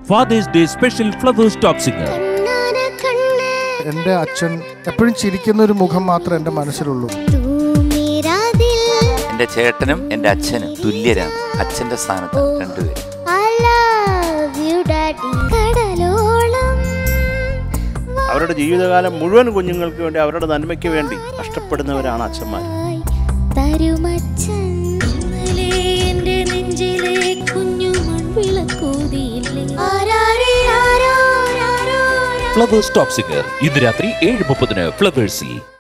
fathers day special flowers top singer കണ്ണാന കണ്ണേ എൻ്റെ അച്ഛൻ എപ്പോഴും ചിരിക്കുന്ന ഒരു മുഖം മാത്രമേ എൻ്റെ മനസ്സിലുള്ളൂ തൂ മേരാ ദിൽ എൻ്റെ ചേട്ടനും എൻ്റെ അച്ഛനും തുല്യരാണ് അച്ഛൻ്റെ സ്ഥാനത്താണ് രണ്ടുപേരും I love you daddy കടലോളം അവരുടെ ജീവിതകാലം മുഴുവൻ കുഞ്ഞുങ്ങൾക്ക് വേണ്ടി അവരുടെ നന്മയ്ക്ക് വേണ്ടി കഷ്ടപ്പെടുന്നവരാണ് അച്ഛന്മാർ വായി തരുമച്ചൻ ഇന്നലെ എൻ്റെ നെഞ്ചിലെ കുഞ്ഞു മൺവിളക്കൂതിയില്ലേ ആരാരേ ആരോ ആരോ ആരോ ഫ്ലവേഴ്സ് ടോപ്പ് സിംഗർ ഇന്ന് രാത്രി ഏഴ് മുപ്പതിന് ഫ്ലവേഴ്സിൽ